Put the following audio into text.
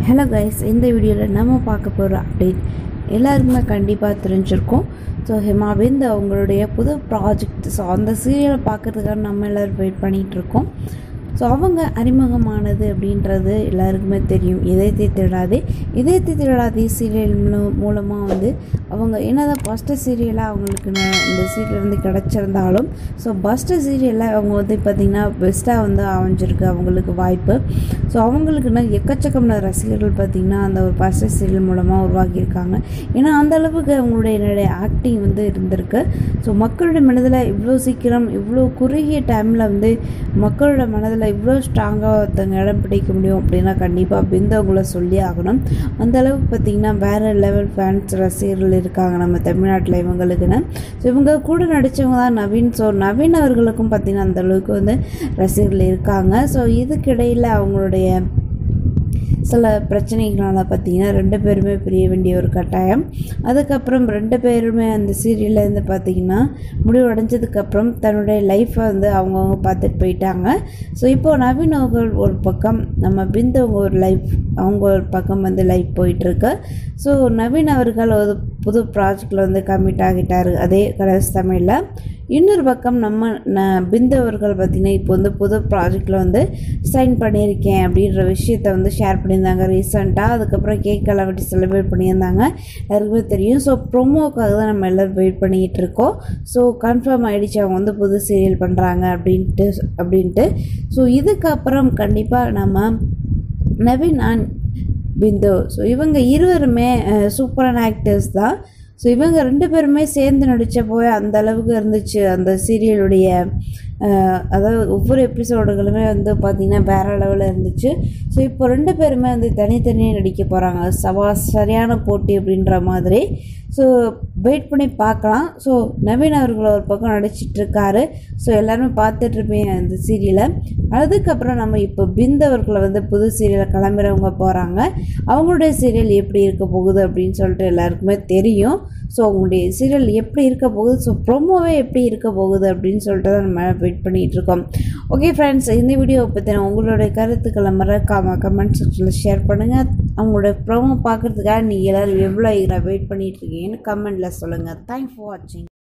hello guys இந்த வீடியோவில் நம்ம பார்க்க போகிற அப்டேட் எல்லாருக்குமே கண்டிப்பாக தெரிஞ்சிருக்கும் ஸோ ஹிமாபிந்த் அவங்களுடைய புது ப்ராஜெக்ட் ஸோ அந்த சீரியலை பார்க்கறதுக்காக நம்ம எல்லோரும் வெயிட் பண்ணிகிட்டு இருக்கோம் ஸோ அவங்க அறிமுகமானது அப்படின்றது எல்லாருக்குமே தெரியும் இதயத்தை திருடாதே இதயத்தை திருடாதே சீரியல் மூலமாக வந்து அவங்க என்னதான் ஃபஸ்ட்டு சீரியலாக அவங்களுக்கு ந- இந்த சீரியல் வந்து கிடச்சிருந்தாலும் ஸோ ஃபஸ்ட்டு சீரியலில் அவங்க வந்து பார்த்திங்கன்னா பெஸ்ட்டாக வந்து அமைஞ்சிருக்கு அவங்களுக்கு வாய்ப்பு ஸோ அவங்களுக்குன்னா எக்கச்சக்கமான ரசிகர்கள் பார்த்திங்கன்னா அந்த ஒரு ஃபஸ்ட்டு சீரியல் மூலமாக உருவாக்கியிருக்காங்க ஏன்னா அந்த அளவுக்கு அவங்களுடைய என்னுடைய ஆக்டிங் வந்து இருந்திருக்கு ஸோ மக்களுடைய மனதில் இவ்வளோ சீக்கிரம் இவ்வளோ குறுகிய டைமில் வந்து மக்களோட மனதில் இவ்வளோ ஸ்ட்ராங்காக ஒருத்தங்க இடம் பிடிக்க முடியும் அப்படின்னா கண்டிப்பாக பிந்தவங்கள சொல்லி ஆகணும் அந்த அளவுக்கு பார்த்திங்கன்னா வேறு லெவல் ஃபேன்ஸ் ரசிகர்கள் இருக்காங்க நம்ம தமிழ்நாட்டில் இவங்களுக்குன்னு ஸோ இவங்க கூட நடித்தவங்க தான் நவீன் ஸோ நவீன் அவர்களுக்கும் பார்த்திங்கன்னா அந்த அளவுக்கு வந்து ரசிகர்கள் இருக்காங்க ஸோ இதுக்கிடையில் அவங்களுடைய சில பிரச்சனைகளால் பார்த்தீங்கன்னா ரெண்டு பேருமே பிரிய வேண்டிய ஒரு கட்டாயம் அதுக்கப்புறம் ரெண்டு பேருமே அந்த சீரியல்லேருந்து பார்த்தீங்கன்னா முடிவடைஞ்சதுக்கப்புறம் தன்னுடைய லைஃப்பை வந்து அவங்கவுங்க பார்த்துட்டு போயிட்டாங்க ஸோ இப்போது நவீன் அவர்கள் ஒரு பக்கம் நம்ம பிந்து அவங்க ஒரு லைஃப் அவங்க ஒரு பக்கம் வந்து லைஃப் போயிட்டுருக்கு ஸோ நவீன் அவர்கள் ஒரு புது ப்ராஜெக்டில் வந்து கமிட் ஆகிட்டார் அதே கலர்ஸ் தமிழில் இன்னொரு பக்கம் நம்ம ந பிந்து அவர்கள் பார்த்திங்கன்னா இப்போ வந்து புது ப்ராஜெக்டில் வந்து சைன் பண்ணியிருக்கேன் அப்படின்ற விஷயத்த வந்து ஷேர் பண்ணியிருந்தாங்க ரீசெண்டாக அதுக்கப்புறம் கேக் எல்லாம் வெட்டி செலிப்ரேட் பண்ணியிருந்தாங்க எல்லாருக்குமே தெரியும் ஸோ ப்ரொமோக்காக தான் நம்ம எல்லோரும் வெயிட் பண்ணிக்கிட்டு இருக்கோம் ஸோ கன்ஃபார்ம் ஆகிடுச்சு அவங்க வந்து புது சீரியல் பண்ணுறாங்க அப்படின்ட்டு அப்படின்ட்டு ஸோ இதுக்கப்புறம் கண்டிப்பாக நம்ம நவீன் அண்ட் பிந்து ஸோ இவங்க இருவருமே அஹ், சூப்பரான ஆக்டர்ஸ் தான் ஸோ இவங்க ரெண்டு பேருமே சேர்ந்து நடித்த போய் அந்த அளவுக்கு இருந்துச்சு அந்த சீரியலுடைய அஹ், அதாவது ஒவ்வொரு எபிசோடுகளுமே வந்து பார்த்திங்கன்னா வேறு லெவலில் இருந்துச்சு ஸோ இப்போ ரெண்டு பேருமே வந்து தனித்தனியாக நடிக்க போகிறாங்க சவா சரியான போட்டி அப்படின்ற மாதிரி ஸோ வெயிட் பண்ணி பார்க்கலாம் ஸோ நவீன் அவர்கள் ஒரு பக்கம் நடிச்சிட்டு இருக்காரு ஸோ எல்லாருமே பார்த்துட்டு இருப்பீங்க இந்த சீரியலை அதுக்கப்புறம் நம்ம இப்போ பிந்த் அவர்களை வந்து புது சீரியலை கிளம்புறவங்க போகிறாங்க அவங்களுடைய சீரியல் எப்படி இருக்க போகுது அப்படின்னு சொல்லிட்டு எல்லாருக்குமே தெரியும் ஸோ அவங்களுடைய சீரியல் எப்படி இருக்க போகுது ஸோ ப்ரொமோவே எப்படி இருக்க போகுது அப்படின்னு சொல்லிட்டு தான் நம்ம வெயிட் பண்ணிகிட்டு இருக்கோம் ஓகே ஃப்ரெண்ட்ஸ் இந்த வீடியோவை பற்றின உங்களுடைய கருத்துக்களை மறக்காமல் கமெண்ட் செக்ஷனில் ஷேர் பண்ணுங்கள் அவங்களோட ப்ரோமோ பார்க்குறதுக்காக நீங்கள் எல்லோரும் எவ்வளோ வெயிட் பண்ணிகிட்டு இருக்கீங்கன்னு கமெண்ட்டில் சொல்லுங்கள் தேங்க்ஸ் ஃபார் வாட்சிங்